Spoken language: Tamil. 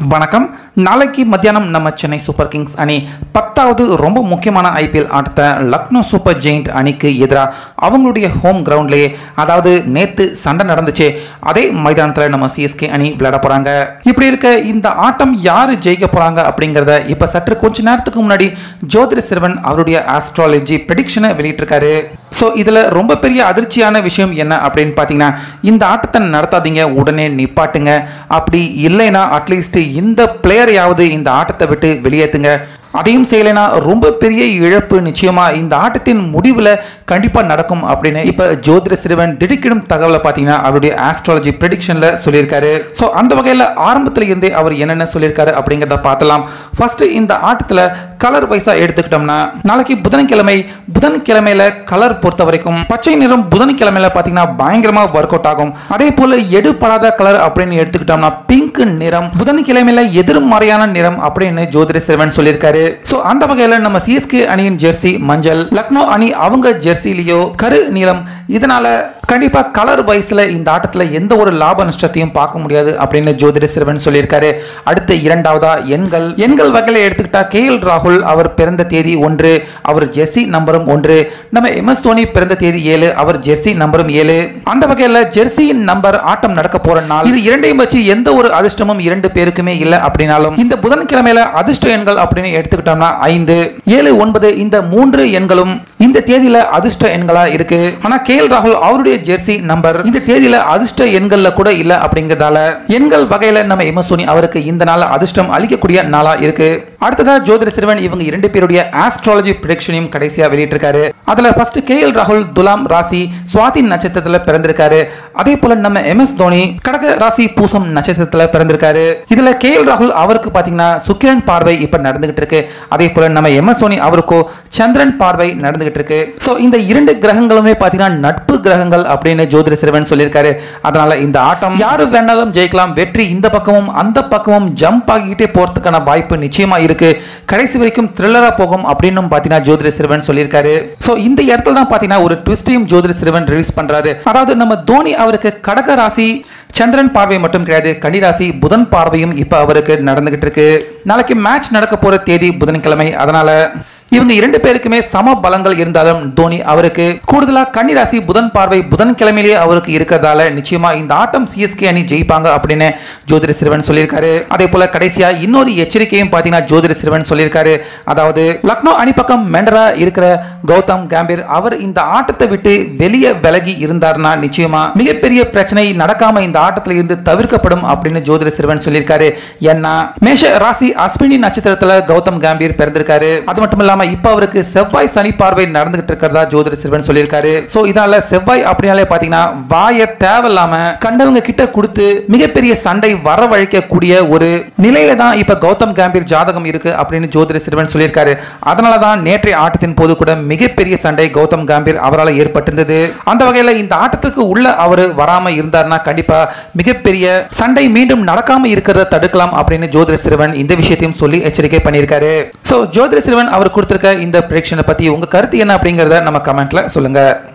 வணக்கம் நாளைக்கு மத்தியானம் நம்ம சென்னை சூப்பர் கிங்ஸ் அணி பத்தாவது ரொம்ப முக்கியமான ஐபிஎல் ஆட்டத்தை லக்னோ சூப்பர் ஜெயிண்ட் அணிக்கு எதிராக அவங்களுடைய ஹோம் கிரவுண்ட்லேயே அதாவது நேத்து சண்டை நடந்துச்சு அதே மைதானத்தில் நம்ம சிஎஸ்கே அணி விளையாட போறாங்க இப்படி இருக்க இந்த ஆட்டம் யாரு ஜெயிக்க போறாங்க அப்படிங்கிறத இப்ப சற்று கொஞ்ச நேரத்துக்கு முன்னாடி ஜோதிட சிறுவன் அவருடைய ஆஸ்ட்ராலஜி ப்ரெடிக்ஷனை வெளியிட்டிருக்காரு ஸோ இதில் ரொம்ப பெரிய அதிர்ச்சியான விஷயம் என்ன அப்படின்னு பார்த்தீங்கன்னா இந்த ஆட்டத்தை நடத்தாதீங்க உடனே நிப்பாட்டுங்க அப்படி இல்லைன்னா அட்லீஸ்ட் இந்த பிளேயரையாவது இந்த ஆட்டத்தை விட்டு வெளியேற்றுங்க அதையும் செய்யலைன்னா ரொம்ப பெரிய இழப்பு நிச்சயமா இந்த ஆட்டத்தின் முடிவில் கண்டிப்பாக நடக்கும் அப்படின்னு இப்போ ஜோதிட சிறுவன் திடுக்கிடும் தகவலை பார்த்தீங்கன்னா அவருடைய ஆஸ்ட்ராலஜி ப்ரெடிக்ஷனில் சொல்லியிருக்காரு ஸோ அந்த வகையில் ஆரம்பத்தில் இருந்தே அவர் என்னென்ன சொல்லியிருக்காரு அப்படிங்கிறத பார்த்தலாம் ஃபர்ஸ்ட் இந்த ஆட்டத்தில் கலர் வைஸா எடுத்துக்கிட்டோம்னா நாளைக்கு புதன்கிழமை புதன்கிழமையில கலர் பொறுத்த வரைக்கும் பச்சை நிறம் புதன்கிழமையில பார்த்தீங்கன்னா பயங்கரமா ஒர்க் அவுட் ஆகும் அதே போல எடுபடாத கலர் அப்படின்னு எடுத்துக்கிட்டோம்னா பிங்க் நிறம் புதன்கிழமையில எதிர்மறையான நிறம் அப்படின்னு ஜோதிட சிறுவன் சொல்லியிருக்காரு ஸோ அந்த வகையில நம்ம சிஎஸ்கே அணியின் ஜெர்சி மஞ்சள் லக்னோ அணி அவங்க ஜெர்சிலேயோ கரு நீளம் இதனால கண்டிப்பா கலர் வைஸ்ல இந்த ஆட்டத்துல எந்த ஒரு லாப நஷ்டத்தையும் பார்க்க முடியாது அப்படின்னு ஜோதிட சிறுவன் சொல்லியிருக்காரு அடுத்து இரண்டாவதா எண்கள் எண்கள் வகையில எடுத்துக்கிட்டா கே எல் ராகுல் அவர் பிறந்த தேதி ஒன்று அவர் ஜெர்சி நம்பரும் ஒன்று நம்ம எம் எஸ் தோனி பிறந்த தேதி ஏழு அவர் ஜெர்சி நம்பரும் ஏழு அந்த வகையில ஜெர்சியின் நம்பர் ஆட்டம் நடக்க போற நாள் இது இரண்டையும் வச்சு எந்த ஒரு அதிர்ஷ்டமும் இரண்டு பேருக்குமே இல்லை அப்படின்னாலும் இந்த புதன்கிழமையில அதிர்ஷ்ட எண்கள் அப்படின்னு எடுத்துக்கிட்டோம்னா ஐந்து ஏழு ஒன்பது இந்த மூன்று எண்களும் இந்த தேதியில அதிர்ஷ்ட எண்களா இருக்கு ஆனா கே எல் ராகுல் அவருடைய ஜெர்சி நம்பர் இந்த தேதியில அதிர்ஷ்ட எண்கள்ல கூட இல்ல அப்படிங்கறதால எண்கள் வகையில நம்ம எம் எஸ் தோனி அவருக்கு இந்த நாள் அதிர்ஷ்டம் அளிக்கக்கூடிய நாளா இருக்கு அடுத்ததா ஜோதிட சிறுவன் இவங்க இரண்டு பேருடைய ஆஸ்ட்ராலஜி ப்ரிடிக்ஷனையும் கடைசியா வெளியிட்டிருக்காரு அதுல ஃபர்ஸ்ட் கே எல் ராகுல் துலாம் ராசி சுவாதி நட்சத்திரத்துல பிறந்திருக்காரு அதே போல நம்ம எம் எஸ் தோனி கடக ராசி பூசம் நட்சத்திரத்துல பிறந்திருக்காரு இதுல கே எல் ராகுல் அவருக்கு பாத்தீங்கன்னா சுக்கிரன் பார்வை இப்ப நடந்துகிட்டு இருக்கு அதே போல நம்ம எம் எஸ் தோனி அவருக்கோ சந்திரன் பார்வை நடந்துகிட்டு இருக்கு சோ இந்த இரண்டு கிரகங்களுமே பாத்தீங்கன்னா நட்பு கிரகங்கள் அப்படின்னு ஜோதிட சிறுவன் சொல்லியிருக்காரு அதனால இந்த ஆட்டம் யாரு வேணாலும் ஜெயிக்கலாம் வெற்றி இந்த பக்கமும் அந்த பக்கமும் ஜம்ப் ஆகிக்கிட்டே போறதுக்கான வாய்ப்பு நிச்சயமா இருக்கு கடைசி வரைக்கும் த்ரில்லரா போகும் அப்படின்னு பாத்தீங்கன்னா ஜோதிட சிறுவன் சொல்லியிருக்காரு சோ இந்த இடத்துல தான் பாத்தீங்கன்னா ஒரு ட்விஸ்டையும் ஜோதிட சிறுவன் ரிலீஸ் பண்றாரு அதாவது நம்ம தோனி அவருக்கு கடக ராசி சந்திரன் பார்வை மட்டும் கிடையாது கன்னிராசி புதன் பார்வையும் இப்ப அவருக்கு நடந்துகிட்டு இருக்கு நாளைக்கு மேட்ச் நடக்க போற தேதி புதன்கிழமை அதனால இவங்க இரண்டு பேருக்குமே சம பலங்கள் இருந்தாலும் தோனி அவருக்கு கூடுதலா கன்னிராசி புதன் பார்வை புதன்கிழமையிலேயே அவருக்கு இருக்கிறதால நிச்சயமா இந்த ஆட்டம் சிஎஸ்கே அணி ஜெயிப்பாங்க அப்படின்னு ஜோதிட சிறுவன் சொல்லியிருக்காரு அதே போல கடைசியா இன்னொரு எச்சரிக்கையும் பாத்தீங்கன்னா ஜோதிட சிறுவன் சொல்லியிருக்காரு அதாவது லக்னோ அணி பக்கம் மெண்டரா இருக்கிற கௌதம் காம்பீர் அவர் இந்த ஆட்டத்தை விட்டு வெளியே விலகி இருந்தார்னா நிச்சயமா மிகப்பெரிய பிரச்சனை நடக்காம இந்த ஆட்டத்துல இருந்து தவிர்க்கப்படும் அப்படின்னு ஜோதிட சிறுவன் சொல்லியிருக்காரு ஏன்னா மேஷ ராசி அஸ்வினி நட்சத்திரத்துல கௌதம் காம்பீர் பிறந்திருக்காரு அது மட்டும் இல்லாம இப்ப அவருக்கு செவ்வாய் சனி பார்வை நடந்துகிட்டு இருக்கிறதா ஜோதிட சிறுவன் சொல்லியிருக்காரு சோ இதனால செவ்வாய் அப்படினாலே பாத்தீங்கன்னா வாய தேவையில்லாம கண்டவங்க கிட்ட கொடுத்து மிகப்பெரிய சண்டை வரவழைக்கக்கூடிய ஒரு நிலையில தான் இப்ப கௌதம் காம்பீர் ஜாதகம் இருக்கு அப்படின்னு ஜோதிட சிறுவன் சொல்லியிருக்காரு அதனால தான் நேற்றைய ஆட்டத்தின் போது கூட மிகப்பெரிய சண்டை கௌதம் காம்பீர் அவரால் ஏற்பட்டிருந்தது அந்த வகையில இந்த ஆட்டத்துக்கு உள்ள அவர் வராம இருந்தார்னா கண்டிப்பா மிகப்பெரிய சண்டை மீண்டும் நடக்காம இருக்கிறத தடுக்கலாம் அப்படின்னு ஜோதிட சிறுவன் இந்த விஷயத்தையும் சொல்லி எச்சரிக்கை பண்ணியிருக்காரு சோ ஜோதிட சிறுவன் அவர் கொடுத்திருக்க இந்த ப்ரெடிக்ஷனை பத்தி உங்க கருத்து என்ன அப்படிங்கறத நம்ம கமெண்ட்ல சொல்லுங்க